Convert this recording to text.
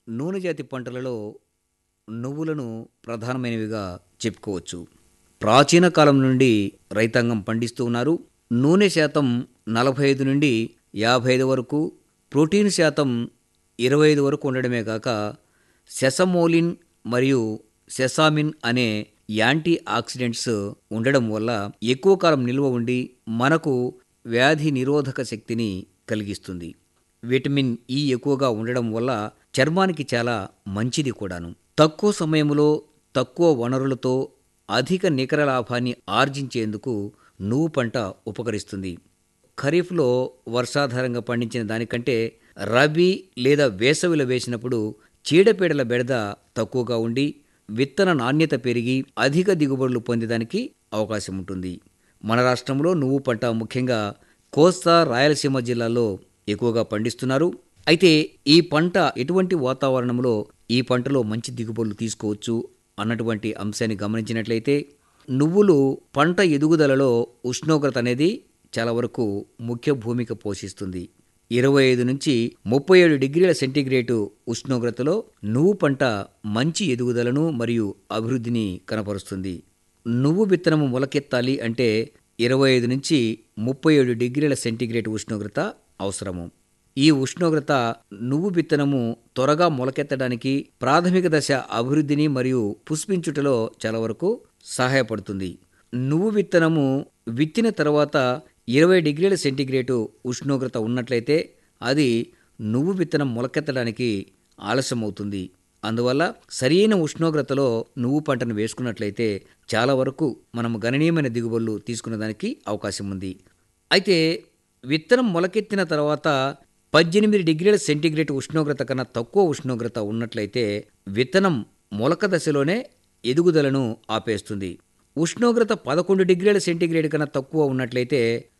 నూనె జాతి పంటలలో నువ్వులను ప్రధానమైనవిగా చెప్పుకోవచ్చు ప్రాచీన కాలం నుండి రైతాంగం పండిస్తూ ఉన్నారు నూనె శాతం నలభై ఐదు నుండి యాభై ఐదు వరకు ప్రోటీన్ శాతం ఇరవై ఐదు వరకు ఉండడమే కాక సెసమోలిన్ మరియు సెసామిన్ అనే యాంటీ ఆక్సిడెంట్స్ ఉండడం వల్ల ఎక్కువ కాలం నిల్వ ఉండి మనకు వ్యాధి నిరోధక శక్తిని కలిగిస్తుంది విటమిన్ ఈ ఎక్కువగా ఉండడం వల్ల చర్మానికి చాలా మంచిది కూడాను తక్కువ సమయంలో తక్కువ వనరులతో అధిక నికర లాభాన్ని ఆర్జించేందుకు నువ్వు పంట ఉపకరిస్తుంది ఖరీఫ్లో వర్షాధారంగా పండించిన దానికంటే రబీ లేదా వేసవిలో వేసినప్పుడు చీడపీడల బెడద తక్కువగా ఉండి విత్తన నాణ్యత పెరిగి అధిక దిగుబడులు పొందేదానికి అవకాశం ఉంటుంది మన రాష్ట్రంలో నువ్వు పంట ముఖ్యంగా కోస్తా రాయలసీమ జిల్లాల్లో ఎక్కువగా పండిస్తున్నారు అయితే ఈ పంట ఎటువంటి వాతావరణంలో ఈ పంటలో మంచి దిగుబడులు తీసుకోవచ్చు అన్నటువంటి అంశాన్ని గమనించినట్లయితే నువ్వులు పంట ఎదుగుదలలో ఉష్ణోగ్రత అనేది చాలా వరకు ముఖ్య భూమిక పోషిస్తుంది ఇరవై ఐదు నుంచి ముప్పై ఏడు డిగ్రీల సెంటీగ్రేడు ఉష్ణోగ్రతలో నువ్వు పంట మంచి ఎదుగుదలను మరియు అభివృద్ధిని కనపరుస్తుంది నువ్వు విత్తనము మొలకెత్తాలి అంటే ఇరవై ఐదు నుంచి ముప్పై ఏడు డిగ్రీల సెంటీగ్రేడ్ ఉష్ణోగ్రత అవసరము ఈ ఉష్ణోగ్రత నువ్వు విత్తనము త్వరగా మొలకెత్తడానికి ప్రాథమిక దశ అభివృద్ధిని మరియు పుష్పించుటలో చాలా వరకు సహాయపడుతుంది నువ్వు విత్తనము విత్తిన తర్వాత ఇరవై డిగ్రీల సెంటీగ్రేడు ఉష్ణోగ్రత ఉన్నట్లయితే అది నువ్వు విత్తనం మొలకెత్తడానికి ఆలస్యం అవుతుంది అందువల్ల సరైన ఉష్ణోగ్రతలో నువ్వు పంటను వేసుకున్నట్లయితే చాలా వరకు మనం గణనీయమైన దిగుబడులు తీసుకునేదానికి అవకాశం ఉంది అయితే విత్తనం మొలకెత్తిన తర్వాత పద్దెనిమిది డిగ్రీల సెంటీగ్రేడ్ ఉష్ణోగ్రత కన్నా తక్కువ ఉష్ణోగ్రత ఉన్నట్లయితే విత్తనం మొలక దశలోనే ఎదుగుదలను ఆపేస్తుంది ఉష్ణోగ్రత పదకొండు డిగ్రీల సెంటీగ్రేడ్ కన్నా తక్కువ ఉన్నట్లయితే